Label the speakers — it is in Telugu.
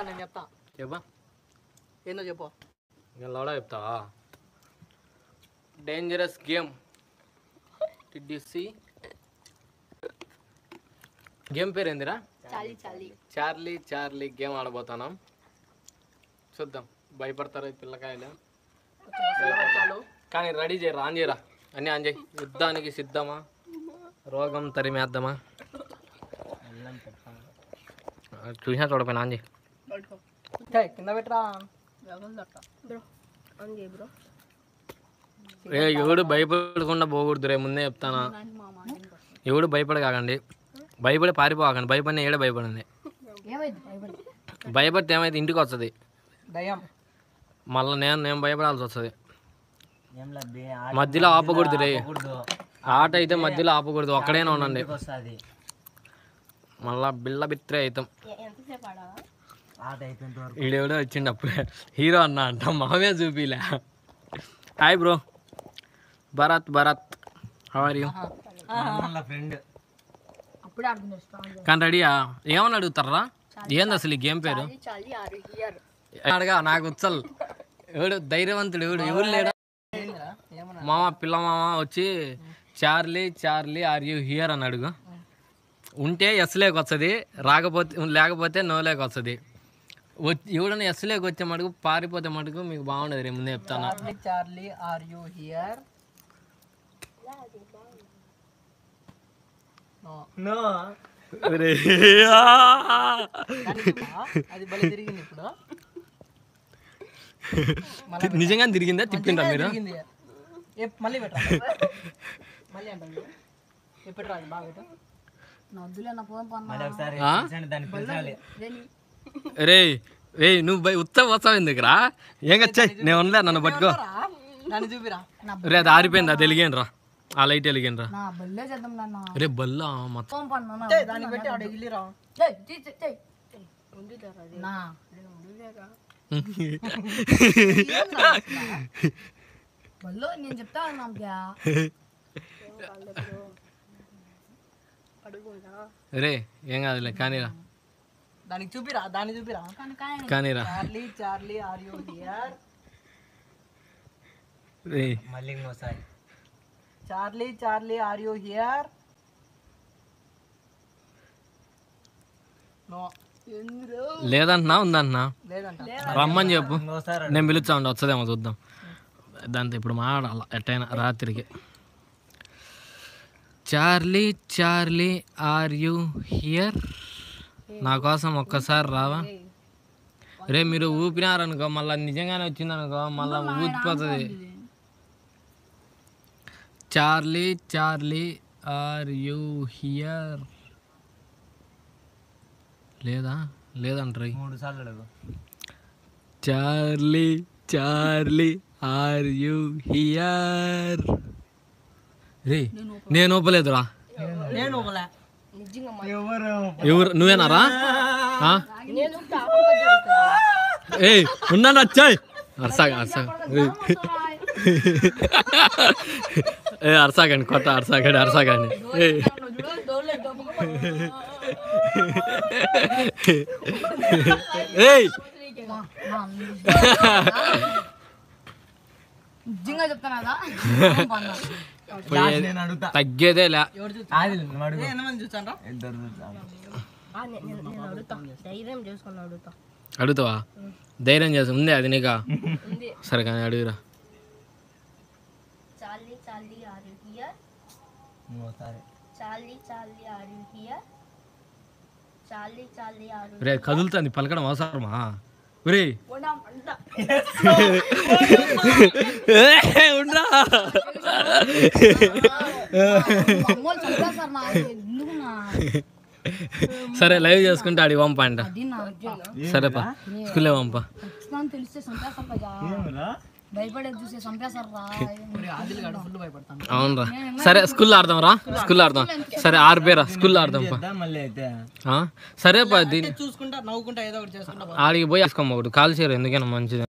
Speaker 1: నేను చెప్తా
Speaker 2: చెప్పా
Speaker 1: ఏందో చెప్పు
Speaker 2: నేను లౌడా చెప్తావా డేంజరస్ గేమ్ సి గేమ్ పేరు ఏందిరా
Speaker 3: చాలి చాలి
Speaker 2: చార్లీ చార్లీ గేమ్ ఆడబోతున్నాం చూద్దాం భయపడతారు ఈ పిల్లకాయలు
Speaker 1: చాలు
Speaker 2: కానీ రెడీ చేయరా ఆన్ చేయరా అన్నీ ఆన్ చేయి యుద్ధానికి సిద్ధమా రోగం తరిమేద్దామా చూసినా చూడపోయినా ఆన్ చేయి
Speaker 1: ఏయ్, కింద పెట్టరా
Speaker 3: బ్రో అంగే బ్రో
Speaker 2: ఏ ఎవడు భయపడకుండా పోకూడదు రే ముందే చెప్తానా ఎవడు భయపడకాకండి భయపడి పారిపోకండి భయపడిన ఏడే భయపడింది
Speaker 3: ఏమైంది భయపడి
Speaker 2: భయపడితే ఏమైతే ఇంటికి వస్తుంది
Speaker 1: దయ్యం
Speaker 2: మళ్ళీ నేను నేను భయపడాల్సి వస్తుంది మధ్యలో ఆపకూడదు రే ఆట అయితే మధ్యలో ఆపకూడదు ఒక్కడైనా ఉండండి
Speaker 4: వస్తుంది
Speaker 2: మళ్ళా బిళ్ళ బిత్రే అవుతాం
Speaker 3: ఎంతసేపు ఆడాలా
Speaker 4: ఆట అయిపోయిన వరకు
Speaker 2: ఈడెవడో వచ్చిండు అప్పుడే హీరో అన్న అంట మామే చూపిలే hi bro Bharat Bharat how are you
Speaker 4: మళ్ళీ ఫ్రెండ్
Speaker 3: అప్పుడే ఆడుతున్నారు స్ట్రాంగ్
Speaker 2: కానీ రెడీయా ఏమని అడుగుతారా ఏంది అసలు ఈ గేమ్ పేరు
Speaker 3: చాలి చాలి ఆరు హియర్
Speaker 2: అడగా నాకు ఉత్సల్ ఎవడు ధైర్యవంతుడు ఎవడు ఎవరు లేడా
Speaker 1: ఏందిరా ఏమన్నా
Speaker 2: మామ పిల్ల మామ వచ్చి Charlie Charlie are you here అని అడుగు ఉంటే ఎస్ లేక వస్తుంది రాకపోతే లేకపోతే నో లేక వస్తుంది ఎవడన్నా ఎస్ లేక వచ్చే మటుకు పారిపోతే మటుకు మీకు బాగుండదు రేపు ముందే చెప్తాను
Speaker 1: Charlie Charlie are you here
Speaker 4: no
Speaker 1: అది బలి తిరిగింది ఇప్పుడు
Speaker 2: నిజంగా తిరిగిందా తిప్పిండ్రా మీరు
Speaker 1: తిరిగింది ఏ మళ్ళీ పెట్టరా మళ్ళీ అంటాను ఏ పెట్టరా అది బాగా పెట్టు
Speaker 3: నా వద్దులే నా పోదాం పన్న
Speaker 4: మళ్ళీ ఒకసారి
Speaker 2: ఆ?
Speaker 4: పిలిచండి, దాన్ని పిలిచాలి
Speaker 2: రే రే నువ్వు బై ఉత్సవ వస్తావు ఎందుకురా ఏం వచ్చాయి నేను ఉండలే నన్ను పట్టుకో
Speaker 1: దాన్ని చూపిరా
Speaker 2: రే అది ఆరిపోయింది అది వెలిగాను రా ఆ లైట్ వెలిగాను రా
Speaker 3: నా బల్లే చేద్దాం నాన్న
Speaker 2: రే బల్లా మొత్తం
Speaker 3: పోదాం పన్న నా
Speaker 1: ఏయ్, దానికి పెట్టి ఆడ ఎగిలిరా
Speaker 3: ఏయ్, చెయ్, చెయ్, చెయ్. నా బల్లో నేను చెప్తా నాకే
Speaker 2: రే ఏం కాదులే కానీరా
Speaker 1: దానికి చూపిరా దాన్ని చూపిరా
Speaker 3: కానీ కానీ
Speaker 2: కానీరా
Speaker 1: Charlie Charlie are you here
Speaker 2: రే
Speaker 4: మళ్ళీ ఇంకోసారి
Speaker 1: Charlie Charlie are you here no
Speaker 2: లేదంటున్నా ఉందంటున్నా
Speaker 1: లేదంట
Speaker 2: రమ్మని చెప్పు
Speaker 4: ఇంకోసారి
Speaker 2: నేను పిలుస్తా ఉండి వస్తుందేమో చూద్దాం దాంతో ఇప్పుడు మాట్లాడాల ఎట్టయినా రాత్రికి Charlie Charlie are you here నా కోసం ఒక్కసారి రావా రే మీరు ఊపినారనుకో మళ్ళీ నిజంగానే వచ్చిందనుకో మళ్ళీ ఊపిపోతుంది Charlie Charlie are you here లేదా లేదంటారు
Speaker 4: మూడు సార్లు అడుగు
Speaker 2: Charlie Charlie are you here రే నేను ఒప్పలేదురా
Speaker 1: నేను ఒకలే
Speaker 3: నిజంగా
Speaker 4: ఎవరు
Speaker 2: ఎవరు నువ్వేనారా ఆ?
Speaker 3: నేను తాపంగా జరుగుతున్నా.
Speaker 2: ఏయ్ ఉన్నాను వచ్చాయ్ అర్సాగా అర్సాగా ఏ అర్సాగండి కొత్త అర్సాగండి అర్సాగండి ఏ
Speaker 3: డోర్లో డబ్బుగా
Speaker 2: ఏయ్
Speaker 3: నిజంగా చెప్తాను కదా
Speaker 4: నేను అడుగుతా
Speaker 2: తగ్గేదే లే
Speaker 1: ఎవరు చూస్తా
Speaker 4: ఆది నువ్వు అడుగు
Speaker 1: ఎంతమంది చూసారా
Speaker 4: ఇద్దరు చూస్తాను
Speaker 3: నేను అడుగుతా ధైర్యం చేసుకొని అడుగుతా
Speaker 2: అడుగుతావా ధైర్యం చేసి ఉందే అది నీకా
Speaker 3: ఉంది
Speaker 2: సరే కానీ అడుగురా
Speaker 3: Charlie Charlie are you here
Speaker 4: ఇంకోసారి
Speaker 3: Charlie Charlie are you here Charlie Charlie are you
Speaker 2: రే కదులుతుంది పలకడం అవసరమా రే ఉండరా
Speaker 3: అమ్మోళ్ళు చంపేస్తారు నా ఎందుకు నా
Speaker 2: సరే లైవ్ చేసుకుంటే ఆడి పంపంట
Speaker 3: అది నా
Speaker 2: సరేపా స్కూల్లో పంప
Speaker 3: ఖచ్చితంగా తెలిస్తే చంపేస్తారు కదా
Speaker 4: ఏమిరా?
Speaker 3: భయపడేది చూసి చంపేస్తారు రా
Speaker 1: ఆదిల్ గడు ఫుల్ భయపడతాను
Speaker 2: అవునరా సరే స్కూల్లో ఆడదాం రా స్కూల్లో ఆడదాం సరే ఆరిపోయారా స్కూల్లో ఆడదాం పా
Speaker 4: చేద్దాం మళ్ళీ అయితే
Speaker 2: ఆ? సరే పా దీని
Speaker 1: చూసుకుంటా నవ్వుకుంటా ఏదో ఒకటి చేసుకుంటా
Speaker 2: ఆడికి పోయి వేసుకోమ్మ ఒకటి కాల్ చేయరు ఎందుకైనా మంచిది